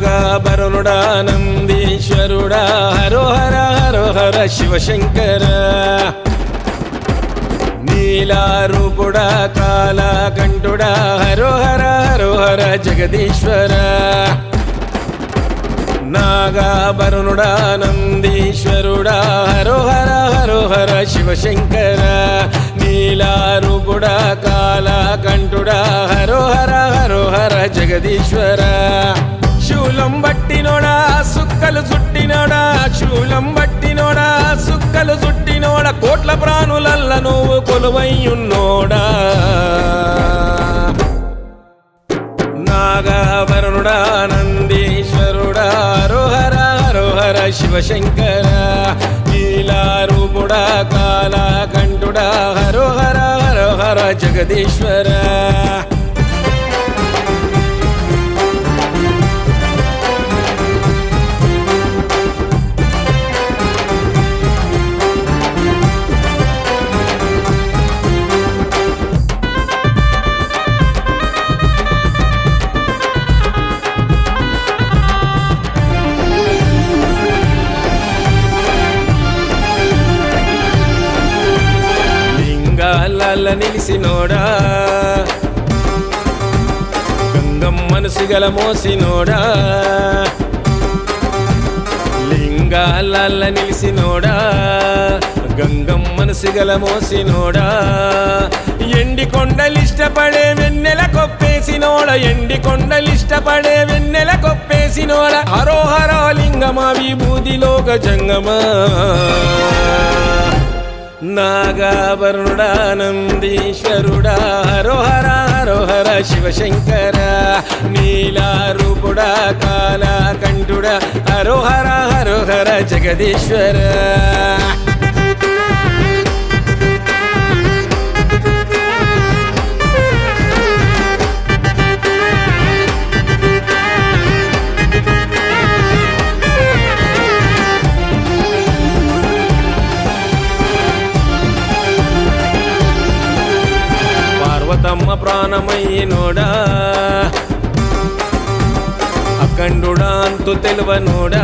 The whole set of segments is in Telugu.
నాగాభరణుడా నందీశ్వరుడా హరోహర హరోహర శివశంకర నీలారూపుడా కాలకంఠుడా హరోహర హరోహర జగదీశ్వర నాగాభరణుడా నందీశ్వరుడా హరోహర హరోహర శివశంకర నీలారూపుడా కాలకంఠుడా హరోహర హరోహర జగదీశ్వర శూలం బట్టినోడా సుక్కలు చుట్టినోడా శూలం బట్టినోడా సుక్కలు చుట్టినోడా కోట్ల ప్రాణులల్ల నువ్వు కొలువయ్యున్నోడా నాగాభరణుడా నందీశ్వరుడా హరోహర హరోహర శివశంకర నీలారూపుడా కాలకంఠుడా హరోహర హరోహర జగదీశ్వర లింగాల నిలిసినోడా గంగం మనసు గల మోసినోడా లింగాల నిలిసినోడా గంగం మనసు గల మోసినోడా ఎండి కొండలిష్టపడే వెన్నెల కొప్పేసినోడ ఎండి కొండలిష్టపడే వెన్నెల కొప్పేసినోడ హరోహర లింగమా విభూతిలోక జంగమా నాగాభరణుడా నందీశ్వరుడా హరోహర హరోహర శివశంకర నీలారూపుడా కాలకంఠుడా హరోహర హరోహర జగదీశ్వర పార్వతమ్మ ప్రాణమయ్యనోడా అఖండుడా అంతు తెలువనోడా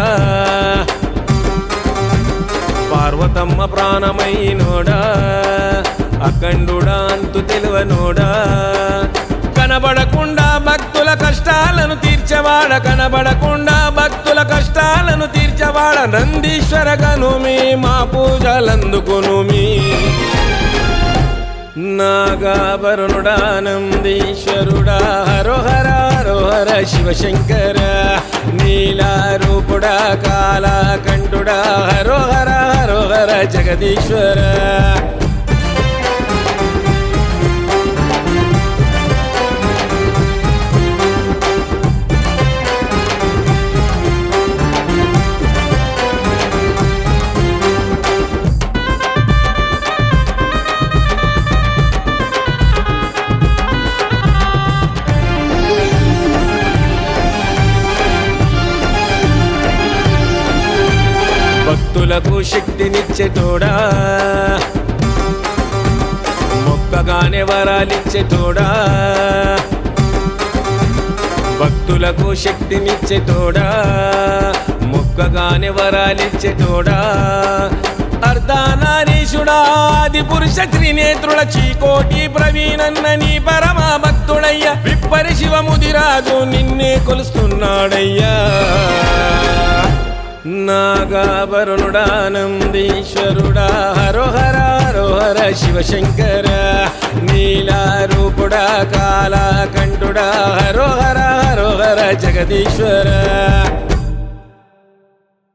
పార్వతమ్మ ప్రాణమయ్యనోడా అఖండుడా అంతు తెలువనోడా కనబడకుండా భక్తుల కష్టాలను తీర్చవాడ కనబడకుండా భక్తుల కష్టాలను తీర్చవాడ నందీశ్వర గనుమి మా పూజలందుకునుమి నాగాభరణుడా నందీశ్వరుడా హరోహర హరోహర శివశంకర నీలారూపుడా కాలకంఠుడా హరోహర హరోహర జగదీశ్వర భక్తులకు శక్తినిచ్చేటోడా మొక్కగానే వరాలిచ్చేటోడా భక్తులకు శక్తినిచ్చేటోడా మొక్కగానే వరాలిచ్చేటోడా అర్ధానారీషుడా ఆది పురుష త్రినేత్రుల చీకోటి ప్రవీణన్న నీ పరమ భక్తుడయ్య విప్పరి శివముదిరాజు నిన్నే కొలుస్తున్నాడయ్యా నాగాభరణుడా నందీశ్వరుడా హరోహర హరోహర శివశంకర నీలారూపుడా కాలకంఠుడా హరోహర హరోహర జగదీశ్వర